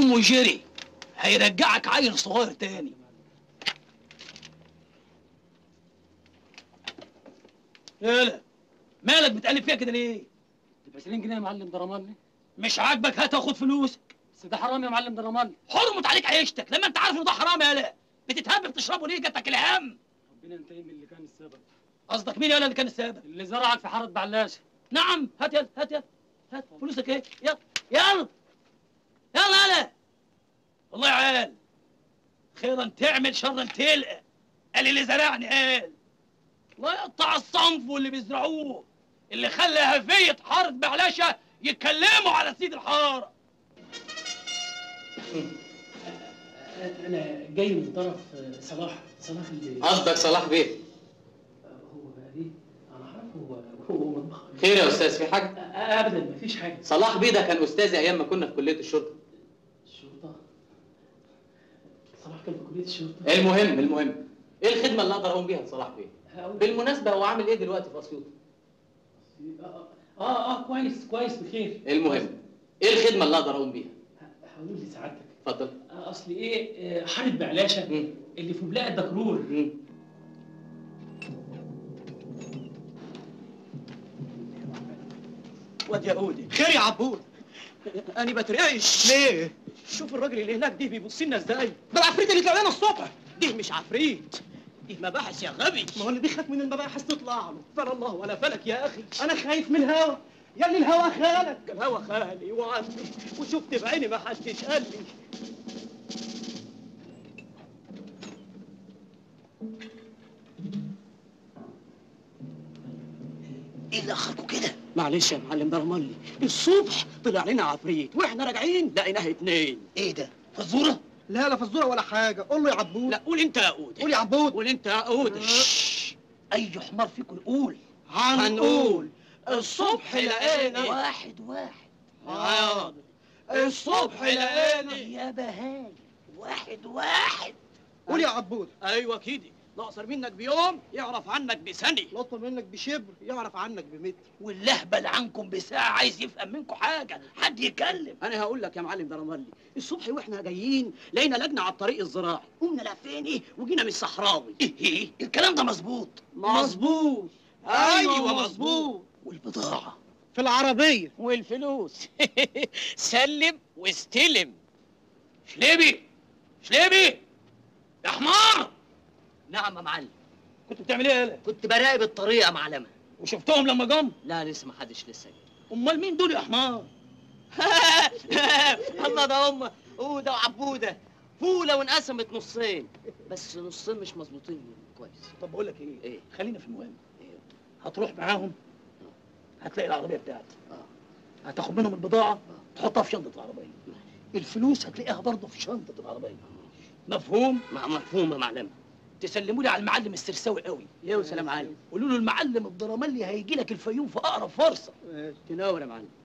قوم وجري هيرجعك عيل صغير تاني يالا مالك بتقلب فيها كده ليه؟ ب 20 جنيه يا معلم ده رماني مش عاجبك هات واخد فلوسك بس ده حرام يا معلم ده رماني حرمت عليك عيشتك لما انت عارف ان ده حرام يالا بتتهبب تشربه ليه جاتك الهم ربنا ينتقم من اللي كان السبب قصدك مين يالا اللي كان السبب اللي زرعك في حاره بعلاشه نعم هات يلا هات يلا هات فلوسك ايه يلا يلا يلا يلا والله يا عيال خيرا تعمل شرا تلقى قال اللي زرعني قال الله يقطع الصنف واللي بيزرعوه اللي خلى هفية حارة بعلاشة يتكلموا على سيد الحارة انا جاي من طرف صلاح صلاح اللي قصدك صلاح بيه هو ايه انا عارفه هو هو مطبخ خير يا استاذ في حاجه ابدا مفيش حاجه صلاح بيه ده كان استاذي ايام ما كنا في كليه الشرطه الشرطه صلاح كان في كليه الشرطه المهم المهم ايه الخدمه اللي اقدر اقوم بيها لصلاح بيه هقول- بالمناسبه هو عامل ايه دلوقتي في اسيوط اه اه اه كويس كويس بخير المهم ايه الخدمه اللي اقدر اقوم بيها هقول لسعادتك اتفضل آه، اصل ايه آه، حاره بعلاشه مم. اللي في بلاء الدكرور مم. واد يهودي خير يا عبود انا بترعش ليه؟ شوف الراجل اللي هناك دي بيبص لنا ازاي ده العفريت اللي طلع لنا الصبح دي مش عفريت دي مباحث يا غبي ما هو اللي بيخاف من المباحث تطلع له فلا الله ولا فلك يا اخي انا خايف من الهوا يا اللي الهوا خالك الهوى خالي وعمي وشفت بعيني ما حدش قال لي ايه اللي اخركوا كده؟ معلش يا معلم ده رملي الصبح طلع لنا عفريت واحنا راجعين لقيناه اتنين ايه ده؟ فزوره؟ لا لا فزوره ولا حاجه قول له يا عبود لا قول انت يا قود قول يا عبود قول انت يا قود شش. اي حمار فيكم يقول هنقول الصبح لقينا واحد واحد حاضر الصبح لقينا يا بهاي واحد واحد قول يا عبود ايوه كده ناقصر منك بيوم يعرف عنك بسنه لطل منك بشبر يعرف عنك بمتر واللهبل عنكم بساعه عايز يفهم منكم حاجه حد يتكلم انا هقول لك يا معلم ده رملي الصبح واحنا جايين لقينا لجنه على الطريق الزراعي قمنا لفيني وجينا من الصحراوي ايه ايه الكلام ده مظبوط مظبوط ايوه مظبوط والبضاعه في العربيه والفلوس سلم واستلم شليبي شليبي يا حمار نعم يا معلم كنت بتعمل ايه يالا كنت براقب الطريق يا معلمة وشفتهم لما جم لا لسه ما حدش لسه جه. امال مين دول يا حمار الله ده هم عودة وعبودة فولة وانقسمت نصين بس نصين مش مظبوطين كويس طب بقول لك ايه ايه خلينا في المهم ايه هتروح معاهم هتلاقي العربيه بتاعتي اه هتاخد منهم البضاعه تحطها في شنطه العربيه الفلوس هتلاقيها برضه في شنطه العربيه مفهوم مع مفهوم يا معلمة تسلموا لي على المعلم السرساوي قوي يا سلام عليك قولوا له المعلم الضرملي هيجي لك الفيوم في اقرب فرصه تنور يا معلم